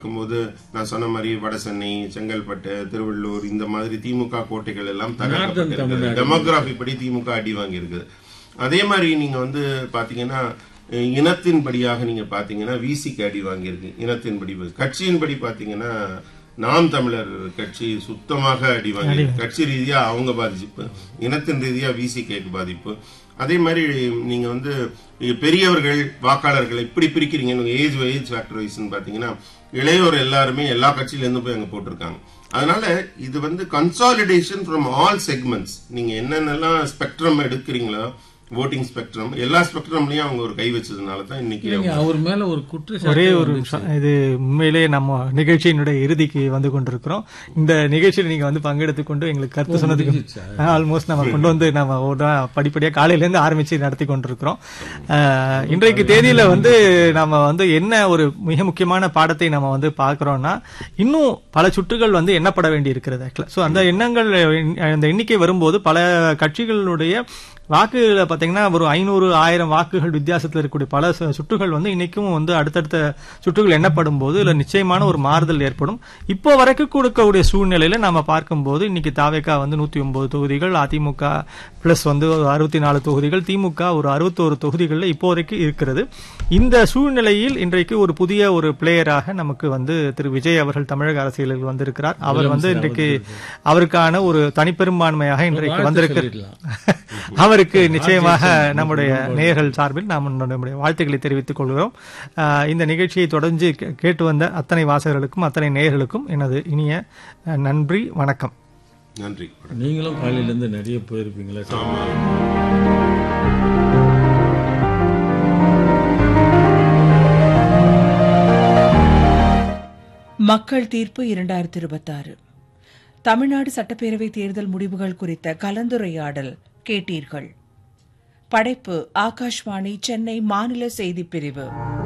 இருக்கும்போது நான் சொன்ன மாதிரி வடசென்னை செங்கல்பட்டு திருவள்ளூர் இந்த மாதிரி திமுக கோட்டைகள் எல்லாம் Northern தமிழ்நாடு. டெமோகிராபி படி திமுக அடி வாங்கியிருக்குது அதே மாதிரி நீங்க வந்து பாத்தீங்கன்னா அஹ், இனத்தின்படியாக நீங்க பாத்தீங்கன்னா விசிக்கு அடி வாங்கியிருக்கு இனத்தின்படி கட்சியின்படி பாத்தீங்கன்னா நாம் தமிழர் கட்சி சுத்தமாக அடி வாங்கியிருக்கு கட்சி ரீதியா அவங்க பாதிப்பு இனத்தின் ரீதியா விசிகேக்கு பாதிப்பு அதே மாதிரி நீங்க வந்து பெரியவர்கள் வாக்காளர்களை இப்படி பிரிக்கிறீங்க ஏஜ் ஏஜ் ஃபேக்டர் வைஸ்னு பாத்தீங்கன்னா இளையோர் எல்லாருமே எல்லா கட்சியில இருந்து போய் அங்க போட்டிருக்காங்க அதனால இது வந்து கன்சாலிடேஷன் ஃப்ரம் ஆல் செக்மெண்ட்ஸ் நீங்க என்னென்னலாம் ஸ்பெக்ட்ரம் எடுக்கிறீங்களோ ஓட்டிங் ஸ்பெக்ட்ரம் எல்லா ஸ்பெக்ட்ரம்லயும் அவங்க ஒரு கை வச்சதுனால தான் இன்னைக்கு இல்லைங்க அவர் மேல ஒரு குற்றச்சாட்டு ஒரே ஒரு நிமிஷம் இது உண்மையிலேயே நம்ம நிகழ்ச்சியினுடைய இறுதிக்கு வந்து கொண்டிருக்கிறோம் இந்த நிகழ்ச்சியில் நீங்க வந்து பங்கெடுத்து கொண்டு எங்களுக்கு கருத்து சொன்னதுக்கு முடிஞ்சிருச்சா? ஆல்மோஸ்ட் நம்ம கொண்டு வந்து நம்ம ஒரு படிப்படியா காலையில இருந்து ஆரம்பிச்சு நடத்தி கொண்டிருக்கிறோம் அஹ், இன்றைக்கு தேதியில வந்து நம்ம வந்து என்ன ஒரு மிக முக்கியமான பாடத்தை நம்ம வந்து பார்க்கிறோம்னா இன்னும் பல சுற்றுகள் வந்து எண்ணப்பட வேண்டி இருக்கிறது ஆக்சுவலா ஸோ அந்த எண்ணங்கள் அந்த எண்ணிக்கை வரும்போது பல கட்சிகளுடைய வாக்குகளை பார்த்தீங்கன்னா ஒரு ஐநூறு ஆயிரம் வாக்குகள் வித்தியாசத்தில் இருக்கக்கூடிய பல சு- சுற்றுகள் வந்து இன்னைக்கும் வந்து அடுத்தடுத்த சுற்றுகள் எண்ணப்படும் போது இதுல நிச்சயமான ஒரு மாறுதல் ஏற்படும் இப்போ வரைக்கும் கொடுக்கக்கூடிய சூழ்நிலையில நாம பார்க்கும்போது இன்னைக்கு தாவேக்கா வந்து நூத்தி ஒன்பது தொகுதிகள் அதிமுக பிளஸ் வந்து ஒரு அறுபத்தி நாலு தொகுதிகள் திமுக ஒரு அறுபத்தோரு தொகுதிகளில் இப்போ வரைக்கும் இருக்கிறது இந்த சூழ்நிலையில் இன்றைக்கு ஒரு புதிய ஒரு பிளேயராக நமக்கு வந்து திரு விஜய் அவர்கள் தமிழக அரசியலில் வந்திருக்கிறார் அவர் வந்து இன்றைக்கு அவருக்கான ஒரு தனிப்பெரும்பான்மையாக இன்றைக்கு வாழ்த்து வந்திருக்கிறார் சொல்லிடலாம். அவருக்கு நிச்சயமாக நம்முடைய நேயர்கள் சார்பில் நாம் நம்முடைய வாழ்த்துக்களை தெரிவித்துக் கொள்கிறோம் ஆஹ் இந்த நிகழ்ச்சியை தொடர்ந்து கே- கேட்டு வந்த அத்தனை வாசகர்களுக்கும் அத்தனை நேயர்களுக்கும் எனது இனிய அஹ், நன்றி வணக்கம் நன்றி நீங்களும் காலையில இருந்து நிறைய போயிருப்பீங்களா சார்? ஆமா மக்கள் தீர்ப்பு இரண்டாயிரத்தி இருபத்தாறு தமிழ்நாடு சட்டப்பேரவை தேர்தல் முடிவுகள் குறித்த கலந்துரையாடல் கேட்டீர்கள் படைப்பு ஆகாஷ்வாணி சென்னை மாநில செய்திப் பிரிவு